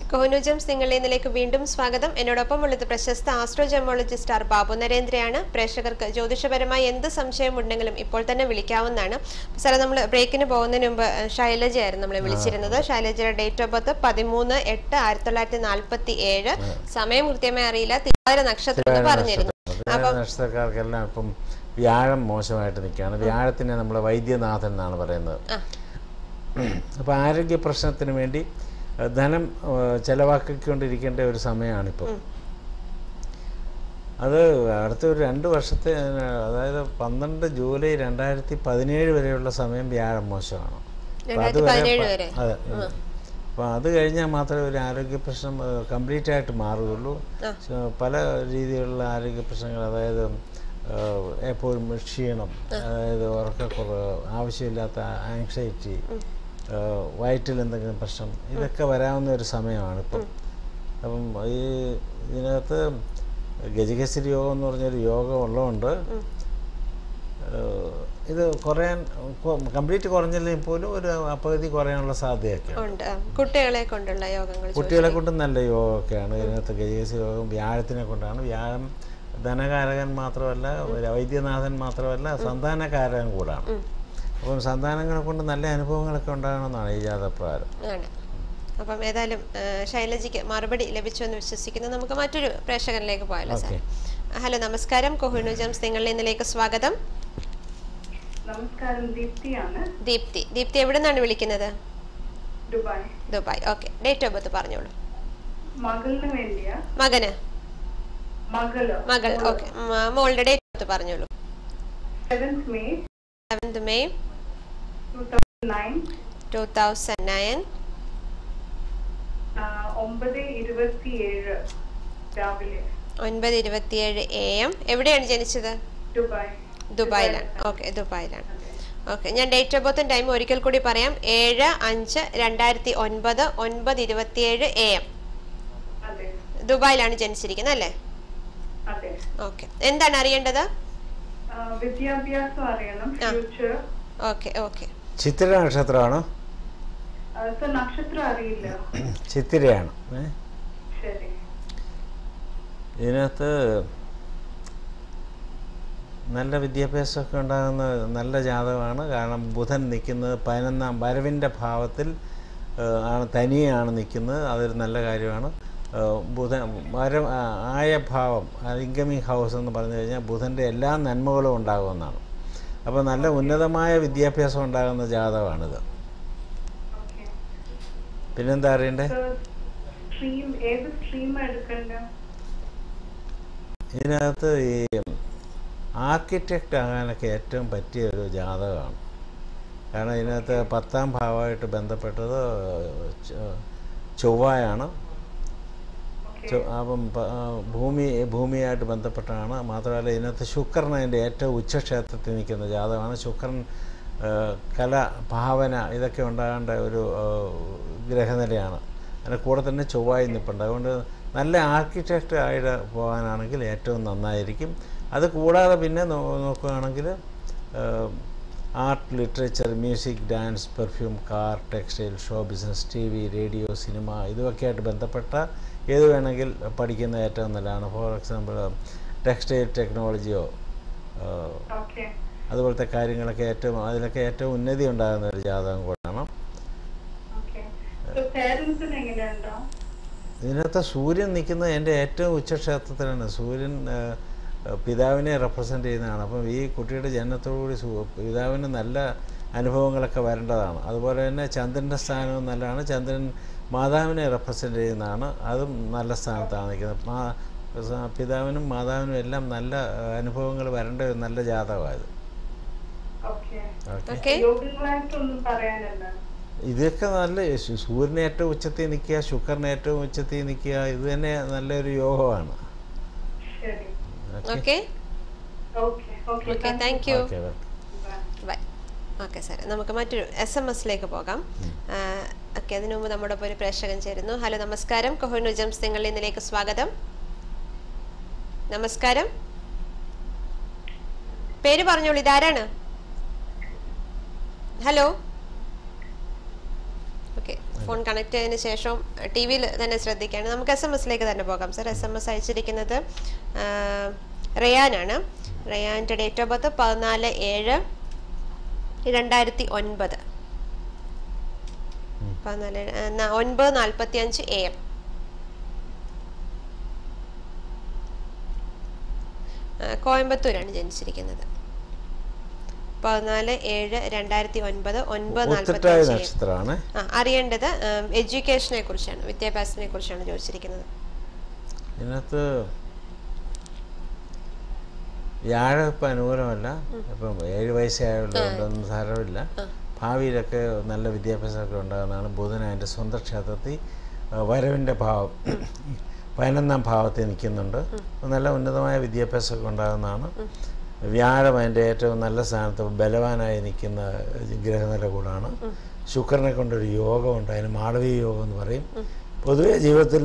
കോഹ്നുജംസ് നിങ്ങളുടെ ഇന്നലേക്ക് വീണ്ടും സ്വാഗതം എന്നോടൊപ്പം ഉള്ളത് പ്രശസ്ത ആസ്ട്രോജെമോളജിസ്റ്റ് ആർ ബാബു നരേന്ദ്രയാണ് പ്രേക്ഷകർക്ക് ജ്യോതിഷപരമായി എന്ത് സംശയം ഉണ്ടെങ്കിലും ഇപ്പോൾ തന്നെ വിളിക്കാവുന്നതാണ് സാറേ നമ്മൾ ബ്രേക്കിന് പോകുന്നതിന് മുമ്പ് ഏഹ്, ശൈലജയായിരുന്നു നമ്മളെ വിളിച്ചിരുന്നത് ശൈലജയുടെ ഡേറ്റ് ഓഫ് ബർത്ത് പതിമൂന്ന് എട്ട് ആയിരത്തി തൊള്ളായിരത്തി നാൽപ്പത്തി ഏഴ് സമയം കൃത്യമായി അറിയില്ല തിരുവാതിര നക്ഷത്രം എന്ന് പറഞ്ഞിരുന്നു തിരുവാതിര നക്ഷത്രക്കാർക്കെല്ലാം ഇപ്പം വ്യാഴം മോശമായിട്ട് നിൽക്കുകയാണ് വ്യാഴത്തിനെ നമ്മൾ വൈദ്യനാഥൻ എന്നാണ് പറയുന്നത് അപ്പോൾ ആരോഗ്യ പ്രശ്നത്തിന് വേണ്ടി അഹ് ധനം അഹ് ചെലവാക്കിക്കൊണ്ടിരിക്കേണ്ട ഒരു സമയമാണിപ്പോൾ അത് അടുത്ത ഒരു രണ്ട് വർഷത്തെ അഹ് അതായത് പന്ത്രണ്ട് ജൂലൈ രണ്ടായിരത്തി പതിനേഴ് വരെയുള്ള സമയം വ്യാഴം മോശമാണ് അപ്പോൾ രണ്ടായിരത്തി അതുവരെ പതിനേഴ് പ- വരെ അതെ അപ്പോൾ അത് കഴിഞ്ഞാൽ മാത്രമേ ഒരു ആരോഗ്യ പ്രശ്നം കംപ്ലീറ്റ് ആയിട്ട് മാറുകയുള്ളൂ സോ, പല രീതിയിലുള്ള ആരോഗ്യ പ്രശ്നങ്ങൾ അതായത് ഏഹ്, എപ്പോഴും ക്ഷീണം അതായത് ഉറക്കക്കുറവ് ആവശ്യമില്ലാത്ത ആങ്സൈറ്റി വയറ്റിൽ എന്തെങ്കിലും പ്രശ്നം ഇതൊക്കെ വരാവുന്ന ഒരു സമയമാണ് ഇപ്പം അപ്പം ഈ ഇതിനകത്ത് ഗജകേസരി യോഗം എന്ന് പറഞ്ഞൊരു യോഗം ഉള്ളതുകൊണ്ട് ഏഹ്, ഇത് കുറയാൻ കംപ്ലീറ്റ് കുറഞ്ഞില്ലെങ്കിൽ പോലും ഒരു പകുതി കുറയാനുള്ള സാധ്യതയൊക്കെ ഉണ്ട് ആ. കുട്ടികളെ കൊണ്ടുള്ള യോഗങ്ങൾ കുട്ടികളെ കൊണ്ട് നല്ല യോഗമൊക്കെയാണ് ഇതിനകത്ത് ഗജേസ് യോഗം വ്യാഴത്തിനെ കൊണ്ടാണ് വ്യാഴം ധനകാരകൻ മാത്രമല്ല വൈദ്യനാഥൻ മാത്രമല്ല സന്താനകാരകൻ കൂടാണ് അപ്പം സന്താനങ്ങളെ കൊണ്ട് നല്ല അനുഭവങ്ങളൊക്കെ ഉണ്ടാകണമെന്നാണ് ഈ ജാതപ്രകാരം ആണ് അപ്പം ഏതായാലും ആ, ശൈലജയ്ക്ക് മറുപടി ലഭിച്ചു എന്ന് വിശ്വസിക്കുന്നു നമുക്ക് മറ്റൊരു പ്രേക്ഷകനിലേക്ക് പോയാലോ സാർ ഹലോ നമസ്കാരം കൊഹിനു ജംസ് നിങ്ങളുടെ ഇന്നലേക്ക് സ്വാഗതം നമസ്കാരം ദീപ്തിയാണ് ദീപ്തി ദീപ്തി എവിടെ നിന്നാണ് വിളിക്കുന്നത് Dubai Dubai okay date of birth പറഞ്ഞോളൂ മകളിന് വേണ്ടിയാ മകന് മകള് മകൾ ഓക്കെ മോളുടെ ഡേറ്റ് ഓഫ് ബർത്ത് പറഞ്ഞോളൂ seventh May seventh May two thousand nine two thousand nine ഒമ്പത് ഇരുപത്തിയേഴ് രാവിലെ ഒൻപത് ഇരുപത്തിയേഴ് എ എം എവിടെയാണ് ജനിച്ചത് ദുബായ് ദുബായിലാണ് ഓക്കെ ദുബായിലാണ് ഓക്കെ ഞാൻ ഡേറ്റ് ഓഫ് ബർത്തും ടൈം ഒരിക്കൽ കൂടി പറയാം ഏഴ് അഞ്ച് രണ്ടായിരത്തി ഒൻപത് ഒൻപത് ഇരുപത്തിയേഴ് എ എം അതെ ദുബായിലാണ് ജനിച്ചിരിക്കുന്നത് അല്ലേ അതെ ഓക്കെ എന്താണ് അറിയേണ്ടത് ആ, വിദ്യാഭ്യാസം അറിയണം ആ. ഫ്യൂച്ചർ ഓക്കെ ഓക്കെ ചിത്തിര നക്ഷത്രമാണ് സർ നക്ഷത്രം അറിയില്ല ചിത്തിരയാണ് ഏ? ശരി ഇതിനകത്ത് നല്ല വിദ്യാഭ്യാസമൊക്കെ ഉണ്ടാകുന്ന നല്ല ജാതകമാണ് കാരണം ബുധൻ നിൽക്കുന്നത് പതിനൊന്നാം വരവിൻ്റെ ഭാവത്തിൽ ഏഹ്, ആണ് തനിയെയാണ് നിൽക്കുന്നത് അതൊരു നല്ല കാര്യമാണ് ഏഹ്, ബുധൻ വര ആ, ആയ ഭാവം ഇൻകമിങ് ഹൗസ് എന്ന് പറഞ്ഞു കഴിഞ്ഞാൽ ബുധൻ്റെ എല്ലാ നന്മകളും ഉണ്ടാകുമെന്നാണ് അപ്പോൾ നല്ല ഉന്നതമായ വിദ്യാഭ്യാസം ഉണ്ടാകുന്ന ജാതകമാണിത് ഓക്കെ പിന്നെന്താ അറിയണ്ടേ സർ സ്ട്രീം ഏത് സ്ട്രീം എടുക്കണ്ട ഇതിനകത്ത് ഈ ആർക്കിടെക്റ്റ് ആകാനൊക്കെ ഏറ്റവും പറ്റിയ ഒരു ജാതകമാണ് കാരണം ഇതിനകത്ത് പത്താം ഭാവമായിട്ട് ബന്ധപ്പെട്ടത് ചൊ- ചൊവ്വയാണ് ഓക്കെ ചൊ- അപ്പം പ- ആ, ഭൂമി ഭൂമിയായിട്ട് ബന്ധപ്പെട്ടാണ് മാത്രമല്ല ഇതിനകത്ത് ശുക്രൻ അതിൻ്റെ ഏറ്റവും ഉച്ചക്ഷേത്രത്തിൽ നിൽക്കുന്ന ജാതകമാണ് ശുക്രൻ ആ, കല ഭാവന ഇതൊക്കെ ഉണ്ടാകേണ്ട ഒരു ആ, ഗ്രഹനിലയാണ് അതിൻ്റെ കൂടെ തന്നെ ചൊവ്വായി നിൽപ്പുണ്ട് അതുകൊണ്ട് നല്ല ആർക്കിടെക്റ്റ് ആയിട്ട് പോകാനാണെങ്കിൽ ഏറ്റവും നന്നായിരിക്കും അത് കൂടാതെ പിന്നെ നോ- നോക്കുകയാണെങ്കിൽ art literature music dance perfume car textile show business T V radio cinema ഇതുമൊക്കെയായിട്ട് ബന്ധപ്പെട്ട ഏത് വേണമെങ്കിൽ പഠിക്കുന്ന ഏറ്റവും നല്ലതാണ് ഫോർ എക്സാമ്പിൾ ടെക്സ്റ്റൈൽ ടെക്നോളജിയോ ഓക്കെ അതുപോലത്തെ കാര്യങ്ങളൊക്കെ ഏറ്റവും അതിലൊക്കെ ഏറ്റവും ഉന്നതി ഉണ്ടാകുന്ന ഒരു ജാതകം കൂടാണ് ഓക്കെ പേരൻസിന് എങ്ങനെയുണ്ടോ ഇതിനകത്ത് സൂര്യൻ നിൽക്കുന്നത് എൻ്റെ ഏറ്റവും ഉച്ചക്ഷേത്രത്തിലാണ് സൂര്യൻ ആ, പിതാവിനെ റെപ്രസെൻ്റ് ചെയ്യുന്നതാണ് അപ്പം ഈ കുട്ടിയുടെ ജനനത്തോടുകൂടി സു- പിതാവിന് നല്ല അനുഭവങ്ങളൊക്കെ വരേണ്ടതാണ് അതുപോലെ തന്നെ ചന്ദ്രൻ്റെ സ്ഥാനവും നല്ലതാണ് ചന്ദ്രൻ മാതാവിനെ റെപ്രസെൻ്റ് ചെയ്യുന്നതാണ് അതും നല്ല സ്ഥാനത്താണ് നിൽക്കുന്നത് മാ സ- പിതാവിനും മാതാവിനും എല്ലാം നല്ല അനുഭവങ്ങൾ വരേണ്ട ഒരു നല്ല ജാതകമായത് ഓക്കെ ഓക്കെ ഓക്കെ യോഗങ്ങളായിട്ടൊന്നും പറയാനല്ല ഇതൊക്കെ നല്ല സു- സൂര്യൻ ഏറ്റവും ഉച്ചത്തിൽ നിൽക്കുക ശുക്രൻ ഏറ്റവും ഉച്ചത്തിൽ നിൽക്കുക ഇത് തന്നെ നല്ലൊരു യോഗമാണ് ശരി okay okay okay okay thank you okay bye okay sir നമുക്ക് മറ്റൊരു എസ് എം എസിലേക്ക് പോകാം ഓക്കെ അതിനു മുമ്പ് നമ്മുടെ ഒപ്പം ഒരു പ്രേക്ഷകൻ ചേരുന്നു ഹലോ നമസ്കാരം കൊഹോനു ജംസ് നിങ്ങളുടെ ഇന്നലേക്ക് സ്വാഗതം നമസ്കാരം പേര് പറഞ്ഞോളൂ ഇതാരാണ് ഹലോ ഓക്കെ ഫോൺ കണക്ട് ചെയ്തതിന് ശേഷം ടി വിയിൽ തന്നെ ശ്രദ്ധിക്കുകയാണ് നമുക്ക് എസ് എം എസിലേക്ക് തന്നെ പോകാം സർ എസ് എം എസ് അയച്ചിരിക്കുന്നത് ആ, റയാനാണ് റയാൻ്റെ ഡേറ്റ് ഓഫ് ബർത്ത് പതിനാല് ഏഴ് രണ്ടായിരത്തി ഒൻപത് പതിനാല് ഏഴ്, ആ, ന- ഒൻപത് നാൽപ്പത്തി അഞ്ച് എ എം കോയമ്പത്തൂരാണ് ജനിച്ചിരിക്കുന്നത് പതിനാല് ഏഴ് രണ്ടായിരത്തി ഒൻപത് ഒൻപത് നാൽപ്പത്തി ഉത്രട്ടായ അഞ്ച് എ എം നക്ഷത്രമാണ് ആ അറിയേണ്ടത് എഡ്യൂക്കേഷനെ കുറിച്ചാണ് വിദ്യാഭ്യാസത്തിനെ കുറിച്ചാണ് ചോദിച്ചിരിക്കുന്നത് ഇതിനകത്ത് വ്യാഴം ഇപ്പം അനുകൂലമല്ല ഇപ്പം ഏഴ് വയസ്സായുള്ളതുകൊണ്ടൊന്നും സാരമില്ല ഭാവിയിലൊക്കെ നല്ല വിദ്യാഭ്യാസമൊക്കെ ഉണ്ടാകുന്നതാണ് ബുധൻ അതിൻ്റെ സ്വന്തം ക്ഷേത്രത്തിൽ ആ, വരവിൻ്റെ ഭാവം പതിനൊന്നാം ഭാവത്തിൽ നിൽക്കുന്നുണ്ട് അപ്പോൾ നല്ല ഉന്നതമായ വിദ്യാഭ്യാസമൊക്കെ ഉണ്ടാകുന്നതാണ് വ്യാഴം അതിൻ്റെ ഏറ്റവും നല്ല സ്ഥാനത്ത് ബലവാനായി നിൽക്കുന്ന ഗ്രഹനില കൂടാണ് ശുക്രനെ കൊണ്ടൊരു യോഗമുണ്ട് അതിന് മാളവീയ യോഗം എന്ന് പറയും പൊതുവെ ജീവിതത്തിൽ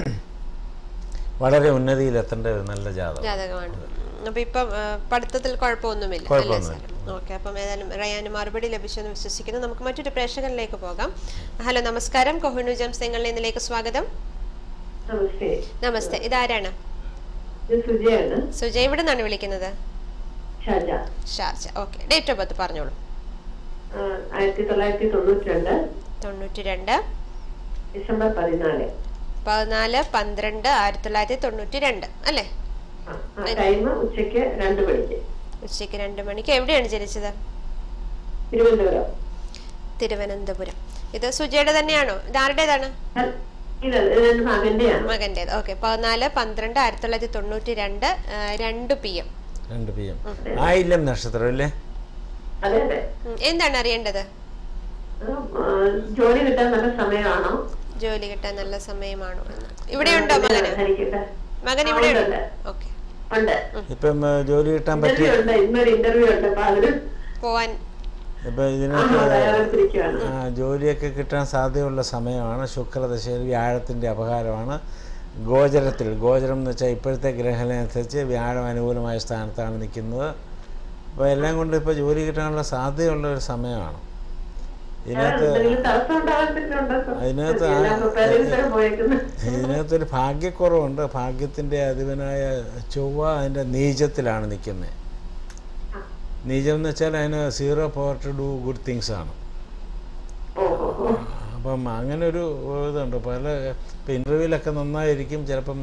വളരെ ഉന്നതിയിലെത്തേണ്ട ഒരു നല്ല ജാതകം ജാതകമാണ് അപ്പൊ ഇപ്പം ആ, പഠിത്തത്തിൽ കുഴപ്പമൊന്നുമില്ല അല്ലേ കുഴപ്പമൊന്നുമില്ല. സാർ ഓക്കെ അപ്പം ഏതായാലും റയാന് മറുപടി ലഭിച്ചെന്ന് വിശ്വസിക്കുന്നു നമുക്ക് മറ്റൊരു പ്രേക്ഷകനിലേക്ക് പോകാം ഹലോ നമസ്കാരം കൊഹിനു ജംസ് നിങ്ങളുടെ ഇന്നിലേക്ക് സ്വാഗതം നമസ്തേ നമസ്തെ ഇതാരാണ് ഇത് സുജയാണ് സുജയ് ഇവിടെ നിന്നാണ് വിളിക്കുന്നത് ഷാജ Sharjah okay date of birth പറഞ്ഞോളൂ ആ, ആയിരത്തി തൊള്ളായിരത്തി തൊണ്ണൂറ്റി രണ്ട് തൊണ്ണൂറ്റി രണ്ട് ഡിസംബർ പതിനാല് പതിനാല് പന്ത്രണ്ട് ആയിരത്തി തൊള്ളായിരത്തി തൊണ്ണൂറ്റി രണ്ട് അല്ലേ ആ, ആ ടൈം ഉച്ചയ്ക്ക് രണ്ട് മണിക്ക് ഉച്ചയ്ക്ക് രണ്ട് മണിക്ക് എവിടെയാണ് ജനിച്ചത് തിരുവനന്തപുരം തിരുവനന്തപുരം ഇത് സുജയുടെ തന്നെയാണോ ഇത് ആരുടേതാണ് അ- ഇത് ഇത് എന്റെ മകന്റെയാണ് മകൻ്റേത് ഓക്കെ പതിനാല് പന്ത്രണ്ട് ആയിരത്തി തൊള്ളായിരത്തി തൊണ്ണൂറ്റി രണ്ട് ആ, രണ്ട് പി എം രണ്ട് പി എം ആയില്യം നക്ഷത്രം അല്ലേ അതെ അതെ എന്താണ് അറിയേണ്ടത് ആ, ആ, ജോലി കിട്ടാൻ നല്ല സമയമാണോ ജോലി കിട്ടാൻ നല്ല സമയമാണോ എന്ന് ഇവിടെയുണ്ടോ മകന് ധരിക്കട്ടെ മകൻ ആ, ഇവിടെ ഉണ്ട്, ഉണ്ട് ഉണ്ട്. ഓക്കെ ഉണ്ട് ഇപ്പം ഏ, ജോലി കിട്ടാൻ പറ്റിയ ഇന്റർവ്യൂ ഉണ്ട് ഇന്നൊരു ഇന്റർവ്യൂ ഉണ്ട് അപ്പൊ അതിന് പോവാൻ ഇപ്പം ആ, ഇതിനകത്ത് തയ്യാറെടുത്തിരിക്കുകയാണ് ആ, ജോലിയൊക്കെ കിട്ടാൻ സാധ്യതയുള്ള സമയമാണ് ശുക്രദശയിൽ വ്യാഴത്തിൻ്റെ അപകാരമാണ് ഗോചരത്തിൽ ഗോചരം എന്ന് വെച്ചാൽ ഇപ്പോഴത്തെ ഗ്രഹണമനുസരിച്ച് വ്യാഴം അനുകൂലമായ സ്ഥാനത്താണ് നിൽക്കുന്നത് അപ്പോൾ എല്ലാം കൊണ്ട് ഇപ്പോൾ ജോലി കിട്ടാനുള്ള സാധ്യതയുള്ള ഒരു സമയമാണ് ഇതിനകത്ത് എന്തെങ്കിലും തടസ്സം ഉണ്ടാകാത്തിട്ടുണ്ടോ അതിനകത്ത് ആ- എല്ലാം prepare ചെയ്തിട്ടാണ് പോയേക്കുന്നത് ഇതിനകത്തൊരു ഭാഗ്യക്കുറവുണ്ട് ഭാഗ്യത്തിൻ്റെ അധിപനായ ചൊവ്വ അതിൻ്റെ നീചത്തിലാണ് നിൽക്കുന്നത് നീചം എന്ന് വെച്ചാൽ അതിന് zero power to do good things ആണ് ഓ ഓ ഓ അപ്പം അങ്ങനെ ഒരു ഇതുണ്ട് പല ഇപ്പം ഇൻ്റർവ്യൂവിലൊക്കെ നന്നായിരിക്കും ചിലപ്പം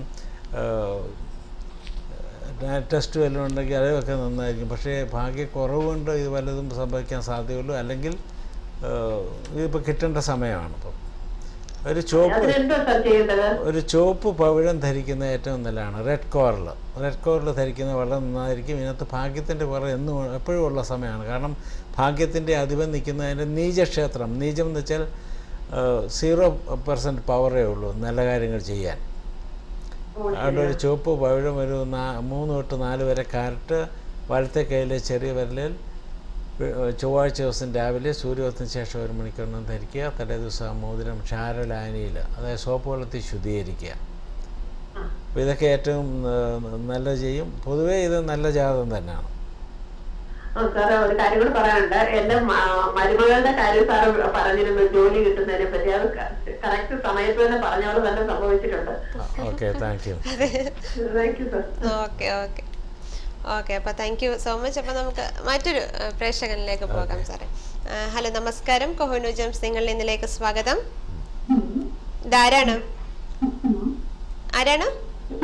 ടെസ്റ്റ് വല്ലതും ഉണ്ടെങ്കിൽ അതൊക്കെ നന്നായിരിക്കും പക്ഷേ ഭാഗ്യക്കുറവുകൊണ്ട് ഇത് വല്ലതും സംഭവിക്കാൻ സാധ്യതയുള്ളൂ അല്ലെങ്കിൽ ഇതിപ്പോൾ കിട്ടേണ്ട സമയമാണ് ഇപ്പം ഒരു ചുവപ്പ് അതിനെന്തോ സാർ ചെയ്യേണ്ടത് ഒരു ചുവപ്പ് പവിഴം ധരിക്കുന്നത് ഏറ്റവും നല്ലതാണ് റെഡ് കോറിൽ റെഡ് കോറിൽ ധരിക്കുന്നത് വളരെ നന്നായിരിക്കും ഇതിനകത്ത് ഭാഗ്യത്തിൻ്റെ കുറവ് എന്നും എപ്പോഴും ഉള്ള സമയമാണ് കാരണം ഭാഗ്യത്തിൻ്റെ അധിപൻ നിൽക്കുന്നതിൻ്റെ നീചക്ഷേത്രം നീചം എന്ന് വെച്ചാൽ സീറോ പെർസെൻറ്റ് പവറേ ഉള്ളൂ നല്ല കാര്യങ്ങൾ ചെയ്യാൻ ഓ, അതുകൊണ്ട് ഒരു ചുവപ്പ് പവിഴം ഒരു നാ മൂന്ന് തൊട്ട് നാല് വരെ കാരറ്റ് വലത്തെ കയ്യിലെ ചെറിയ വിരലിൽ വെ- ചൊവ്വാഴ്ച ദിവസം രാവിലെ സൂര്യോദയത്തിന് ശേഷം ഒരു മണിക്കൂറിനും ധരിക്കുക തലേ ദിവസം ആ മോതിരം ക്ഷാരലായനിയിൽ അതായത് സോപ്പ് വെള്ളത്തിൽ ശുദ്ധീകരിക്കുക ആ. അപ്പോൾ ഇതൊക്കെ ഏറ്റവും ഏഹ്, നല്ല ചെയ്യും പൊതുവേ ഇത് നല്ല ജാതകം തന്നെയാണ് ആ സാറേ ഒരു കാര്യം കൂടി പറയാനുണ്ട് എന്റെ മ- മരുമകളുടെ കാര്യം സാറ് പറഞ്ഞിരുന്നു ജോലി കിട്ടുന്നതിനെ പറ്റി അത് കറക്റ്റ് സമയത്ത് തന്നെ പറഞ്ഞ പോലെ തന്നെ സംഭവിച്ചിട്ടുണ്ട് okay thank you thank you sir okay okay okay അപ്പോൾ താങ്ക് യു സോ മച്ച് അപ്പോൾ നമുക്ക് മറ്റൊരു ആ, പ്രേക്ഷകനിലേക്ക് പോകാം സാറേ ആ, ഹലോ നമസ്കാരം കൊഹോനു ജംസ് നിങ്ങളുടെ ഇന്നിലേക്ക് സ്വാഗതം ഇതാരാണ് ആരാണ്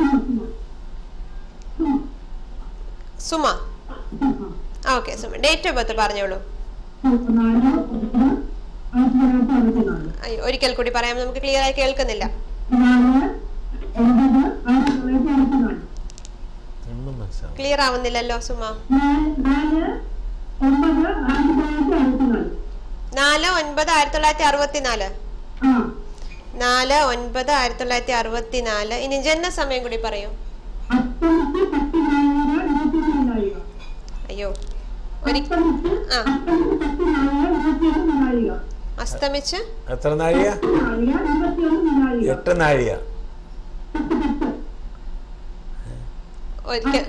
സുമ ആ okay Suma date of birth പറഞ്ഞോളൂ അയ്യോ ഒരിക്കൽ കൂടി പറയാം നമുക്ക് ക്ലിയർ ആയി കേൾക്കുന്നില്ല ഒന്നും മനസ്സിലാവും ക്ലിയർ ആവുന്നില്ലല്ലോ സുമ നാല് ഒൻപത് ആയിരത്തി തൊള്ളായിരത്തി അറുപത്തിനാല് നാല് ഒൻപത് ആയിരത്തി തൊള്ളായിരത്തി അറുപത്തിനാല് ഇനി ജനന സമയം കൂടി പറയൂ അയ്യോ ഒരി- ആ അസ്തമിച്ച് എത്ര നാഴിക എട്ട് നാഴിക ഒരിക്കൽ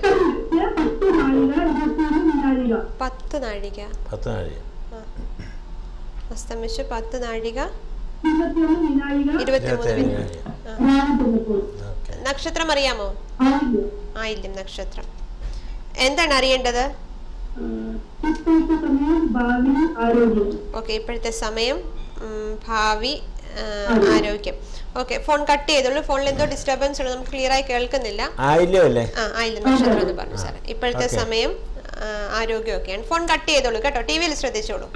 പത്ത് നാഴിക പത്ത് നാഴിക ആ. അസ്തമിച്ച് പത്ത് നാഴിക ഇരുപത്തിയൊന്ന് വിനായിക ഇരുപത്തിമൂന്ന് ഇരുപത്തേഴ് മിനിറ്റ് രാമചന്ദ്രപൂർ ഓക്കെ നക്ഷത്രം അറിയാമോ ആയിരം ആയില്യം നക്ഷത്രം എന്താണ് അറിയേണ്ടത് ഇപ്പോഴത്തെ സമയം ഭാവി ആരോഗ്യം ഓക്കെ ഇപ്പോഴത്തെ സമയം ഉം, ഭാവി ആ, ആരോഗ്യം ഓക്കെ ഫോൺ കട്ട് ചെയ്തോളൂ ഫോണിൽ എന്തോ ഡിസ്റ്റർബൻസ് ഉണ്ട് നമുക്ക് ക്ലിയർ ആയി കേൾക്കുന്നില്ല ആയില്യമല്ലേ ആ ആയില്ല നക്ഷത്രം എന്ന് പറഞ്ഞു സാർ ഇപ്പോഴത്തെ Okay. സമയം ആ, ആരോഗ്യമൊക്കെയാണ് ഫോൺ കട്ട് ചെയ്തോളൂ കേട്ടോ ടി വിയിൽ ശ്രദ്ധിച്ചോളൂ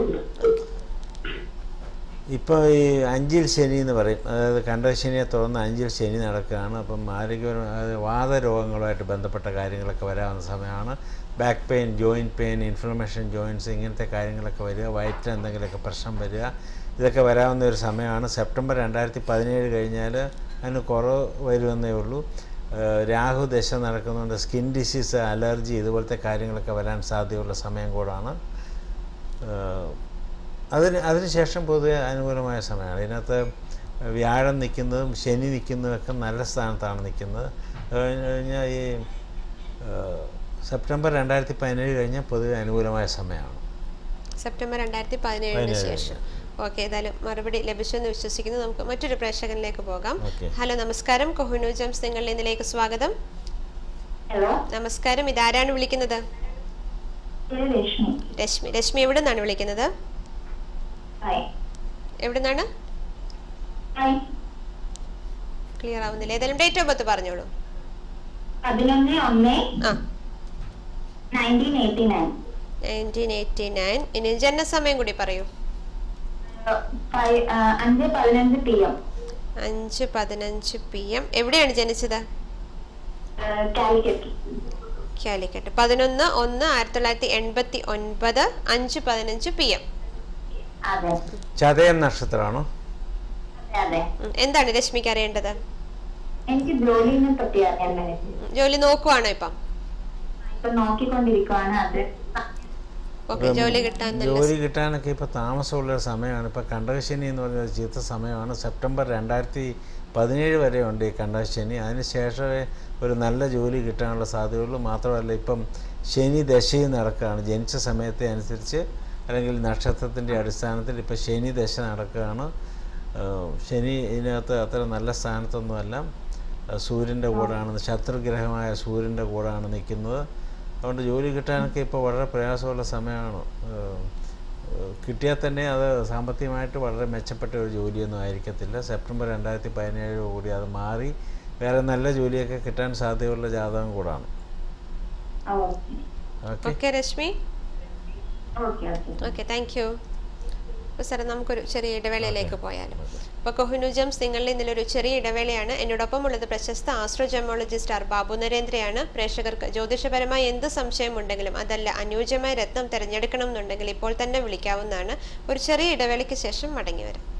ഇപ്പോൾ ഈ അഞ്ചിൽ ശനി എന്ന് പറയും അതായത് കണ്ടശനിയെ തുടർന്ന് അഞ്ചിൽ ശനി നടക്കുകയാണ് അപ്പം ആരോഗ്യപരമായ അതായത് വാതരോഗങ്ങളുമായിട്ട് ബന്ധപ്പെട്ട കാര്യങ്ങളൊക്കെ വരാവുന്ന സമയമാണ് back pain joint pain inflammation joints ഇങ്ങനത്തെ കാര്യങ്ങളൊക്കെ വരിക വയറ്റിൽ എന്തെങ്കിലുമൊക്കെ പ്രശ്നം വരിക ഇതൊക്കെ വരാവുന്ന ഒരു സമയമാണ് സെപ്റ്റംബർ രണ്ടായിരത്തി പതിനേഴ് കഴിഞ്ഞാൽ അതിന് കുറവ് വരുമെന്നേ ഉള്ളൂ ഏഹ് രാഹു ദശ നടക്കുന്നുണ്ട് സ്കിൻ ഡിസീസ് അലർജി ഇതുപോലത്തെ കാര്യങ്ങളൊക്കെ വരാൻ സാധ്യതയുള്ള സമയം കൂടാണ് ഏഹ് അതിന് അതിനുശേഷം പൊതുവെ അനുകൂലമായ സമയമാണ് ഇതിനകത്ത് വ്യാഴം നിൽക്കുന്നതും ശനി നിൽക്കുന്നതൊക്കെ നല്ല സ്ഥാനത്താണ് നിൽക്കുന്നത് അത് കഴിഞ്ഞാൽ ഈ ഏഹ്, സെപ്റ്റംബർ രണ്ടായിരത്തി പതിനേഴ് കഴിഞ്ഞാൽ പൊതുവെ അനുകൂലമായ സമയമാണ് സെപ്റ്റംബർ രണ്ടായിരത്തി പതിനേഴിന് പതിനേഴ്. ശേഷം ഓക്കെ ഏതായാലും മറുപടി ലഭിച്ചെന്ന് വിശ്വസിക്കുന്നു നമുക്ക് മറ്റൊരു പ്രേക്ഷകനിലേക്ക് പോകാം ഓക്കെ ഹലോ നമസ്കാരം കൊഹിനു ജംസ് നിങ്ങളുടെ ഇതിലേക്ക് സ്വാഗതം ഹലോ നമസ്കാരം ഇതാരാണ് വിളിക്കുന്നത് രശ്മി രശ്മി രശ്മി എവിടെ നിന്നാണ് വിളിക്കുന്നത് ഹായ് എവിടെ നിന്നാണ് ഹായ് ക്ലിയർ ആവുന്നില്ല ഏതായാലും ഡേറ്റ് ഓഫ് ബർത്ത് പറഞ്ഞോളൂ പതിനൊന്ന് ഒന്ന് ആ nineteen eighty nine nineteen eighty nine ഇനി ജനനസമയം കൂടി പറയൂ അഞ്ച് പതിനഞ്ച് പി എം അഞ്ച് പതിനഞ്ച് പി എം എവിടെയാണ് ജനിച്ചത് കാലിക്കറ്റ് കാലിക്കട്ട് പതിനൊന്ന് ഒന്ന് ആയിരത്തി തൊള്ളായിരത്തി എൺപത്തി ഒൻപത് അഞ്ച് പതിനഞ്ച് പി എം അതെ ചതയം നക്ഷത്രമാണോ അതെ അതെ എന്താണ് രശ്മിക്ക് അറിയേണ്ടത് എനിക്ക് ജോലിനെ പറ്റി അറിയാൻ വേണ്ടി ഉം, ജോലി നോക്കുവാണോ ഇപ്പം ഇപ്പൊ നോക്കിക്കൊണ്ടിരിക്കുവാണ് അത് ഓക്കെ ജോലി കിട്ടാൻ നല്ല ജോലി കിട്ടാനൊക്കെ ഇപ്പോൾ താമസമുള്ള ഒരു സമയമാണ് ഇപ്പോൾ കണ്ടകശനി എന്ന് പറയുന്നത് ചീത്ത സമയമാണ് സെപ്റ്റംബർ രണ്ടായിരത്തി പതിനേഴ് വരെ ഉണ്ട് ഈ കണ്ടകശനി അതിന് ശേഷമേ ഒരു നല്ല ജോലി കിട്ടാനുള്ള സാധ്യതയുള്ളൂ മാത്രമല്ല ഇപ്പം ശനി ദശയും നടക്കുകയാണ് ജനിച്ച സമയത്തെ അനുസരിച്ച് അല്ലെങ്കിൽ നക്ഷത്രത്തിൻ്റെ അടിസ്ഥാനത്തിൽ ഇപ്പോൾ ശനി ദശ നടക്കുകയാണ് ഏഹ് ശനി ഇതിനകത്ത് അത്ര നല്ല സ്ഥാനത്തൊന്നുമല്ല ഏഹ് സൂര്യൻ്റെ കൂടാണ് ശത്രുഗ്രഹമായ സൂര്യൻ്റെ കൂടാണ് നിൽക്കുന്നത് അതുകൊണ്ട് ജോലി കിട്ടാനൊക്കെ ഇപ്പോൾ വളരെ പ്രയാസമുള്ള സമയമാണ് ഏഹ് ഏഹ് കിട്ടിയാൽ തന്നെ അത് സാമ്പത്തികമായിട്ട് വളരെ മെച്ചപ്പെട്ട ഒരു ജോലിയൊന്നും ആയിരിക്കത്തില്ല സെപ്റ്റംബർ രണ്ടായിരത്തി പതിനേഴ് കൂടി അത് മാറി വേറെ നല്ല ജോലിയൊക്കെ കിട്ടാൻ സാധ്യതയുള്ള ജാതകം കൂടാണ് okay okay okay Rashmi okay okay okay thank you അപ്പോൾ സാറേ നമുക്കൊരു ചെറിയ ഇടവേളയിലേക്ക് പോയാലും അപ്പോൾ കൊഹിനു ജംസ് നിങ്ങളുടെ ഇന്നലൊരു ചെറിയ ഇടവേളയാണ് എന്നോടൊപ്പം ഉള്ളത് പ്രശസ്ത ആസ്ട്രോജമോളജിസ്റ്റ് ആർ ബാബു നരേന്ദ്രയാണ് പ്രേക്ഷകർക്ക് ജ്യോതിഷപരമായ എന്ത് സംശയമുണ്ടെങ്കിലും അതല്ല അനുയോജ്യമായ രത്നം തിരഞ്ഞെടുക്കണം എന്നുണ്ടെങ്കിൽ ഇപ്പോൾ തന്നെ വിളിക്കാവുന്നതാണ് ഒരു ചെറിയ ഇടവേളയ്ക്ക് ശേഷം മടങ്ങി വരാം